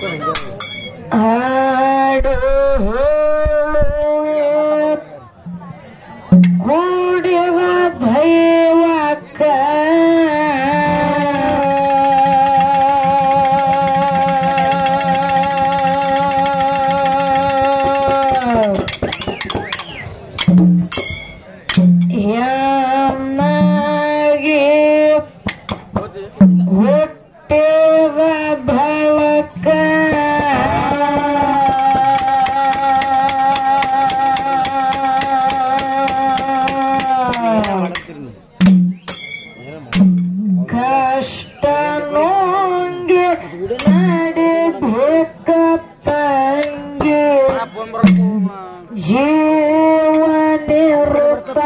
ಹಾಡು ಹೇಳುವೆ ಕೂಡಿವ ದೈವಕ್ಕ ಯನ್ನಾಗಿ ಹುಟ್ಟಿದ ಬೆಳಕ ಕಷ್ಟ ನುಂಗಿ ನಡಿಬೇಕ ತಂಗಿ ಜೀವನಿರುತ್ತ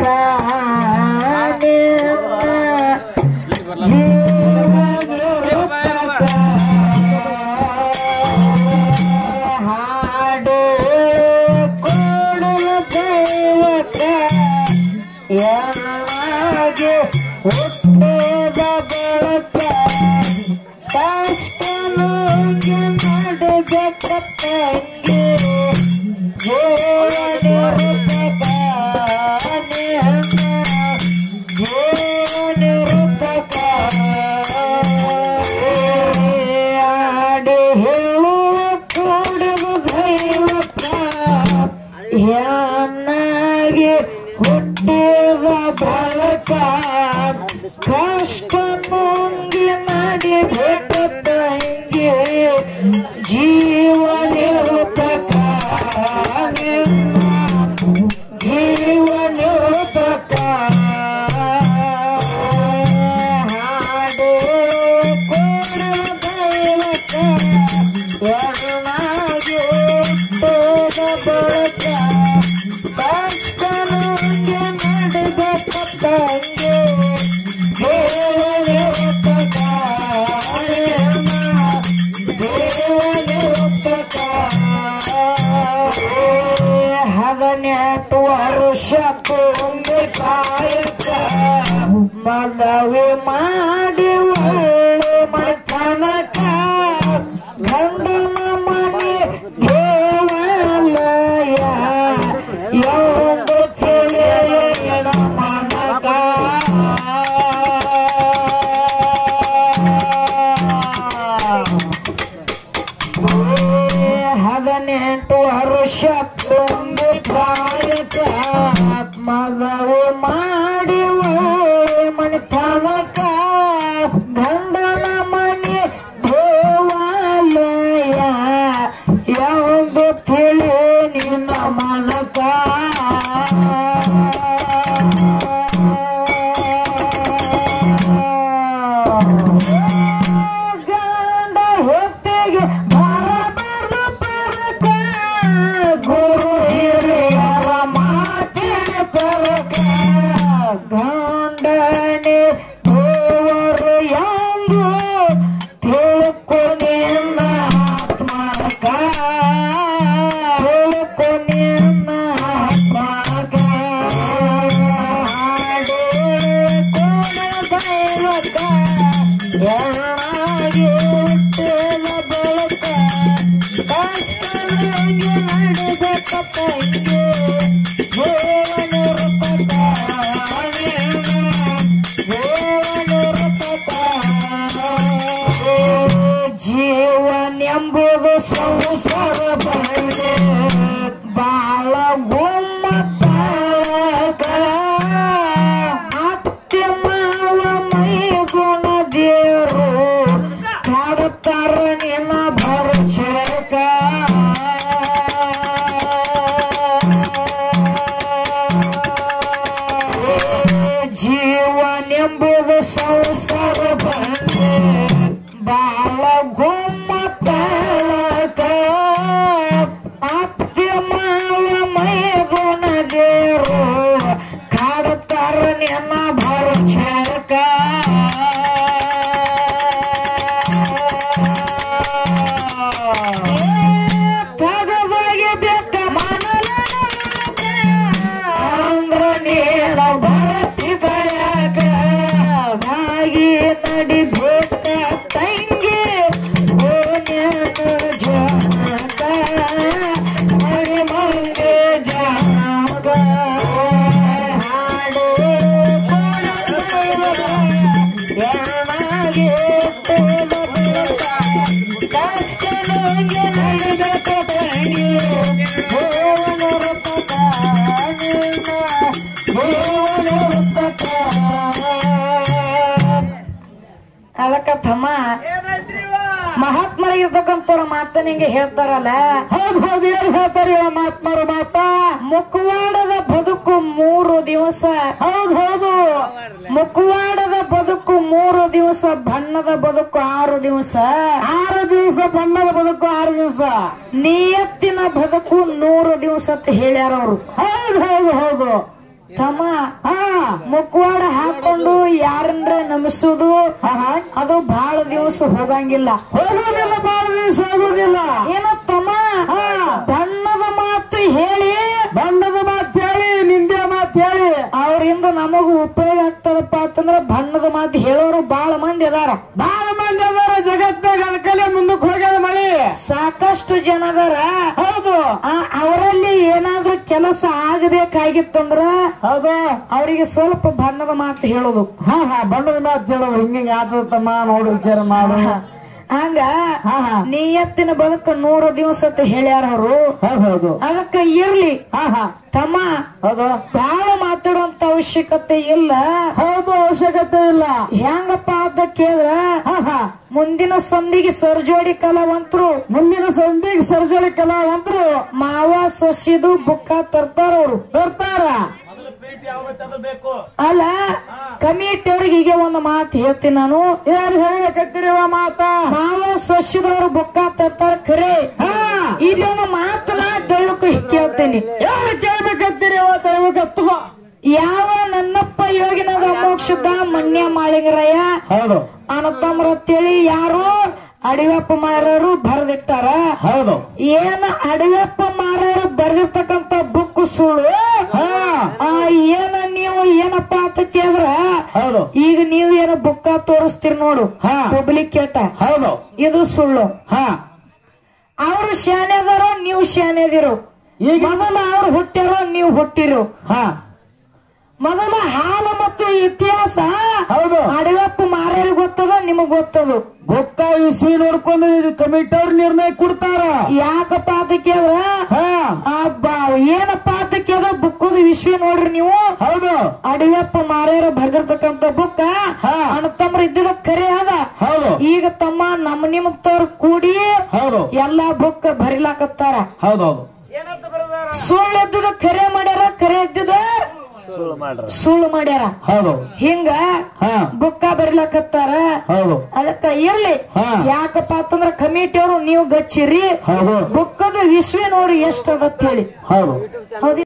ಹಾಡು ಕೊಡುವ ದೈವಕ ಯಾಗೆ ಹುಟ್ಟಿದ ಬೆಳಕ ಕಷ್ಟ ನುಂಗಿ ನಡಿಬೇಕ ತಂಗಿ ಹುಟ್ಟಿದ ಬಳಕ ಕಷ್ಟ ಮುಂಗಿ ನಡಿಬೇಕ ತಂಗಿ ಜೀವನಿರುತ್ತಕ ನಿನ್ನ ಜೀವನಿರುತ್ತಕ ಹಾಡು ಕೊಡುವ ದೈವಕ ಒಣಗಿ ಹುಟ್ಟಿದ ಬಳಕ ಕಷ್ಟ ನುಂಗಿ ನಡಿಬೇಕ ತಂಗಿ ಜೀವನಿರುತ್ತಕ ನಿನ್ನ ಹದಿನೆಂಟು ವರ್ಷ ತುಂಬಿ ಕಾಯಕ ಮನವಿ ಮಾಡಿ ಒಳ್ಳೆ ಮನೆತನಕ ಗಂಡನ ಮನೆ ದೇವಾಲಯ ಎಂದು ತಿಳಿಯಣ ಮನಕ ಹದಿನೆಂಟು ವರ್ಷ ತುಂಬಿ ಕಾಯಕ ಮದವು ಮಾಡಿ ಒಳ್ಳೆ ಮನೆತನಕ ಗಂಡನ ಮನೆ ದೇವಾಲಯ ಎಂದು ತಿಳಿ ನಿನ್ನ ಮನಕ ಗಂಡ ಹೊತ್ತಿಗೆ ಬರಬಾರ ಪರಕ ಗುರು ಹಿರಿಯರ ಮಾತಿನ ಪರಕ ಗಂಡನೆ ದೇವರು ಎಂದು ತಿಳ್ಕೊ ನಿನ್ನ ಆತ್ಮಕ ತಿಳ್ಕೊ ನಿನ್ನ ಆತ್ಮಕ ಹಾಡು ಕೊಡ ದೈವಕ ಯಾರಾಗಿ ಹುಟ್ಟಿದ ಬೆಳಕ ಕಷ್ಟಗಳಿಗೆ ನಡೆಬೇಕ ತಂಗಿ ದೇವನು ರೂಪಕ ದೇವನು ರೂಪಕ ಜೀವನೆಂಬುದು ಸಂಸಾರ ಬಂಡೆ ಬಾಳ ಗುಮ್ಮತ್ತಾಗ ಅತ್ತೆ ಮಾವ ಮೈ ಗುಣ ದೇವರು ಕಾಡುತ್ತಾರ ನಿನ್ನ ಭರಚಕ ಜೀವನೆಂಬುದು ಸಂಸಾರ ಬಂಡೆ ಬಾಳ ಗುಮ್ಮತ್ತಾಗ ಅತ್ತೆ ಮಾವ ಮೈ ಗುಣ ದೇವರು ಕಾಡುತ್ತಾರ ನಿನ್ನ ಭರಚಕ ತಗವಾಗಿ ಬೆಕ್ಕ ಅಂದ್ರ ನೀರ ಬರತಿ ಕಯಾಕ ಬಾಗಿ ಎಣ್ಣಾಗಿ ಕಷ್ಟ ನಂಗೆ ನಡಿಬೇಕು ತಂಗಿ ಭುವನ ವೃತ್ತಕ ನಿನ್ನ ಭುವನ ವೃತ್ತಕ ಅದಕ್ಕ ತಮ್ಮ ಮಹಾತ್ಮರಾಗಿರ್ತಕ್ಕಂಥವ್ರ ಮಾತ ನಿಂಗೆ ಹೇಳ್ತಾರಲ್ಲ ಹೌದ್ ಹೌದು ಏನ್ ಹೇಳ್ತಾರೆ ಮಹಾತ್ಮರ ಮಾತ ಮುಖವಾಡದ ಬದುಕು ಮೂರು ದಿವಸ ಹೌದ್ ಹೌದು ಮುಖವಾಡದ ಬದುಕು ಮೂರು ದಿವಸ ಬಣ್ಣದ ಬದುಕು ಆರು ದಿವಸ ಆರು ದಿವಸ ಬಣ್ಣದ ಬದುಕು ಆರು ದಿವಸ ನಿಯತ್ತಿನ ಬದುಕು ನೂರು ದಿವಸ ಅಂತ ಹೇಳ್ಯಾರ ಅವರು ಹೌದು ಹೌದು ಹೌದು ತಮ್ಮ ಹಾ ಮುಖವಾಡ ಹಾಕೊಂಡು ಯಾರನ್ರ ನಮಿಸುದು ಅದು ಬಹಳ ದಿವಸ ಹೋಗಂಗಿಲ್ಲ ಹೋಗೋದಿಲ್ಲ ಬಹಳ ದಿವಸ ಹೋಗೋದಿಲ್ಲ ಏನ ತಮ್ಮ ಬಣ್ಣದ ಮಾತು ಹೇಳಿ ಬಣ್ಣದ ಮಾತು ಹೇಳಿ ನಿಂದೆ ಮಾತು ಹೇಳಿ ಅವರಿಂದ ನಮಗೂ ಉಪಯೋಗ ಆಗ್ತದಪ್ಪ ಅಂತಂದ್ರ ಬಣ್ಣದ ಮಾತು ಹೇಳೋರು ಬಹಳ ಮಂದಿ ಅದಾರ ಬಹಳ ಮಂದಿ ಅದಾರ ಜಗತ್ತಾಗ ಅದಕ್ಕಲ್ಲೇ ಮುಂದಕ್ಕೆ ಹೋಗ್ಯಾರ ಮಳಿ ಸಾಕಷ್ಟು ಜನ ಅದಾರ ಹೌದು ಅವರಲ್ಲಿ ಏನಾದ್ರೂ ಕೆಲಸ ಆಗಬೇಕಾಗಿತ್ತಂದ್ರ ಹೌದು ಅವರಿಗೆ ಸ್ವಲ್ಪ ಬಣ್ಣದ ಮಾತು ಹೇಳೋದು ಹಾ ಹಾ ಬಣ್ಣದ ಮಾತು ಹೇಳೋದು ಹಿಂಗ ಆತಮ್ಮ ನೋಡು ವಿಚಾರ ಮಾಡು ಹಂಗ ನಿಯತ್ತಿನ ಬದುಕು ನೂರು ದಿವಸ ಅಂತ ಹೇಳ್ಯಾರ ಅವರು ಹೌದು ಅದಕ್ಕ ಇರ್ಲಿ ತಮ್ಮ ಹೌದು ಬಹಳ ಮಾತಾಡುವಂತ ಅವಶ್ಯಕತೆ ಇಲ್ಲ ಹೌದು ಅವಶ್ಯಕತೆ ಇಲ್ಲ ಹೆಂಗಪ್ಪ ಅಂತ ಕೇಳಿದ್ರ ಮುಂದಿನ ಸಂಧಿಗೆ ಸರ್ಜೋಡಿ ಕಲಾವಂತರು ಮುಂದಿನ ಸಂಧಿಗೆ ಸರ್ಜೋಡಿ ಕಲಾವಂತರು ಮಾವ ಸೊಸಿದು ಬುಕ್ಕ ತರ್ತಾರ ಅವ್ರು ತರ್ತಾರ ಅಲ್ಲ ಕಮಿಟಿ ಅವ್ರಿಗೆ ಈಗ ಒಂದು ಮಾತು ಹೇಳ್ತೀನಿ ನಾನು ಯಾರು ಹೇಳಬೇಕಂತೀರಿ ಮಾತ ಮಾವ ಸೊಸಿದವ್ರು ಬುಕ್ಕ ತರ್ತಾರ ಖರೆ ಇದೊಂದು ಮಾತನ್ನ ದೈವಕ್ಕೆ ಕೇಳ್ತೀನಿ ಯಾರು ಕೇಳ್ಬೇಕಂತೀರಿ ದೈವಕ್ಕೆ ತಗೋ ಯಾವ ನನ್ನಪ್ಪ ಯೋಗಿನದ ಮೋಕ್ಷದ ಮನ್ಯ ಮಾಳಿಂಗರಯ್ಯ ಹೌದು ಅನತಮ್ರ ಅಂತೇಳಿ ಯಾರು ಅಡಿವೆಪ್ಪ ಮಾರರು ಬರೆದಿಟ್ಟಾರ ಹೌದು ಏನ ಅಡಿವೆಪ್ಪ ಮಾರರು ಬರೆದಿರ್ತಕ್ಕಂತ ಬುಕ್ ಸುಳ್ಳು ಆ ಏನ ನೀವು ಏನಪ್ಪಾ ಅಂತ ಕೇಳಿದ್ರ ಹೌದು ಈಗ ನೀವು ಏನ ಬುಕ್ಕ ತೋರಿಸ್ತೀರಿ ನೋಡು ಪಬ್ಲಿಕೇಟ ಹೌದು ಇದು ಸುಳ್ಳು ಹಾ ಅವ್ರು ಶಾನೆ ಅದಾರೋ ನೀವು ಶಾನೆ ಅದಿರು ಮೊದಲ ಅವ್ರು ಹುಟ್ಟ್ಯಾರೋ ನೀವು ಹುಟ್ಟಿರು ಹಾ ಮೊದಲ ಹಾಲು ಮತ್ತು ಇತಿಹಾಸ ಹೌದು ಅಡವಪ್ಪ ಮಾರ್ಯಾರಿಗೆ ಗೊತ್ತದ ನಿಮಗ್ ಗೊತ್ತದು ಬೊಕ್ಕ ಇಸ್ವಿ ನೋಡ್ಕೊಂಡು ಕಮಿಟಿ ಅವ್ರು ನಿರ್ಣಯ ಕೊಡ್ತಾರ ಯಾಕಪ್ಪ ಅಂತ ಕೇಳಿದ್ರ ಏನಪ್ಪ ಅಂತ ಕೇಳಿದ್ರ ಬುಕ್ಕದ ವಿಶ್ವ ನೋಡ್ರಿ ನೀವು ಹೌದು ಅಡವಪ್ಪ ಮಾರ್ಯಾರ ಬರ್ದಿರ್ತಕ್ಕಂತ ಬುಕ್ಕ ಅಣ್ಣತಮ್ರ ಇದ್ದಿದ ಕರೆ ಅದ ಹೌದು ಈಗ ತಮ್ಮ ನಮ್ಮ ನಿಮ್ಮತ್ತವ್ರು ಕೂಡಿ ಹೌದು ಎಲ್ಲಾ ಬುಕ್ ಬರಿಲಾಕತ್ತಾರ ಹೌದೌದು ಸುಳ್ಳು ಎದ್ದಿದ ಕರೆ ಮಾಡ್ಯಾರ ಕರೆ ಎದ್ದಿದ ಸುಳ್ಳು ಮಾಡ್ಯಾರ ಹೌದು ಹಿಂಗ ಬುಕ್ಕ ಬರಿಲಕತ್ತಾರ ಹೌದು ಅದಕ್ಕ ಇರ್ಲಿ ಯಾಕಪ್ಪ ಅಂತಂದ್ರ ಕಮಿಟಿ ಅವರು ನೀವು ಗಚ್ಚಿರಿ ಬುಕ್ಕದ ವಿಶ್ವ ನೋಡಿ ಎಷ್ಟದ ಹೇಳಿ ಹೌದು ಹೌದು